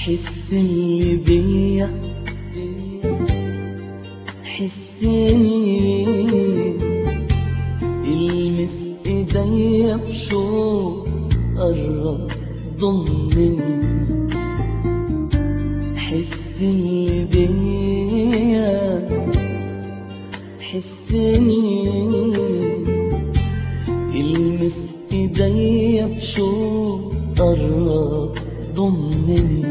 حسني بيا حسني المس ايديا بشوق قرب ضمني حسني بيا حسني المس ايديا بشوق قرب ضمني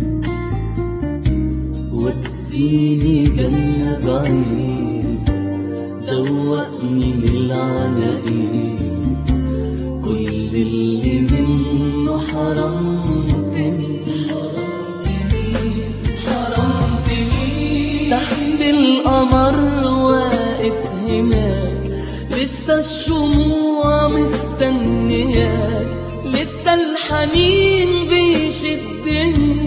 وديني جنة بعيد دوقني من العناقيد كل اللي منه حرمتني حرمتني تحت القمر واقف هناك لسه الشموع مستنياك لسه الحنين بيشدني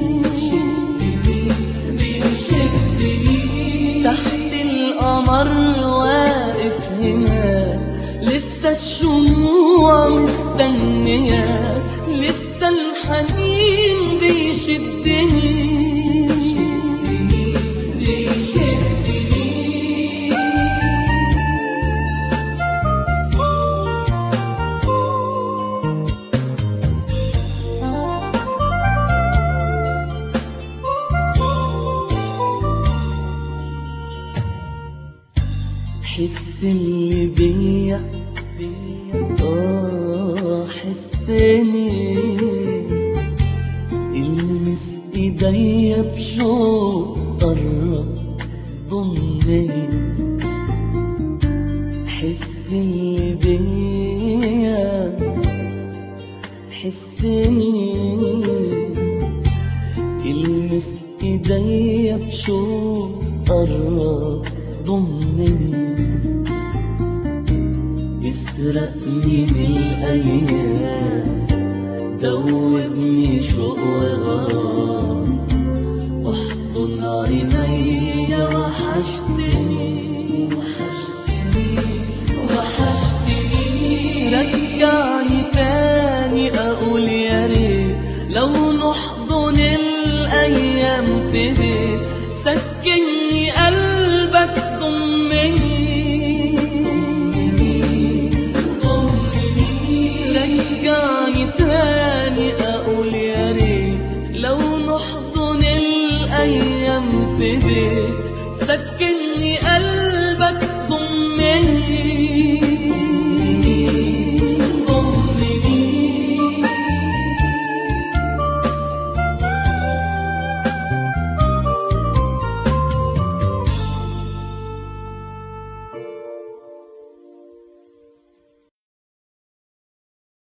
تحت القمر واقف هناك لسه الشموع مستنياك لسه الحنين بيشدني حس اللي بيا اه حسني المس ايديا بشوق قرب ضمني حس اللي بيا حسني المس ايديا بشوق قرب ضمني اسرقني من الايام دوبني شوق وغرام احضن عيني وحشتني وحشتني وحشتني رجعني تاني اقول يا ريت لو نحضن الايام في بيت سكني قلبك ضمني رجعني تاني اقول يا ريت لو نحضن الايام في بيت سكن